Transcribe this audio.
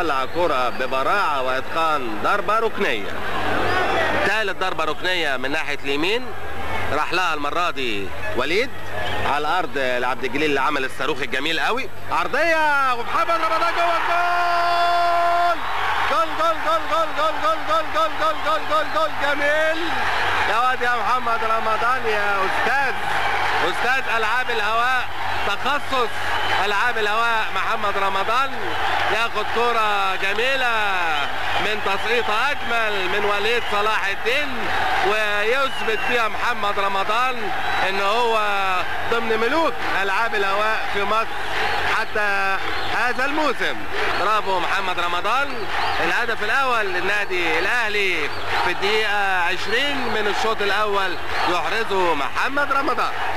طلع كرة ببراعة وإتقان ضربة ركنية ثالث ضربة ركنية من ناحية اليمين راح لها المرة دي وليد على الأرض لعبد الجليل اللي عمل الصاروخ الجميل قوي عرضية ومحمد رمضان جوه الجول جول جول جول جول جول جول جول جول جول جول جول جول جميل يا واد يا محمد رمضان يا أستاذ أستاذ ألعاب الهواء تخصص ألعاب الهواء محمد رمضان ياخد كرة جميلة من تسقيطة أجمل من وليد صلاح الدين ويثبت فيها محمد رمضان إن هو ضمن ملوك ألعاب الهواء في مصر حتى هذا الموسم برافو محمد رمضان الهدف الأول للنادي الأهلي في الدقيقة 20 من الشوط الأول يحرزه محمد رمضان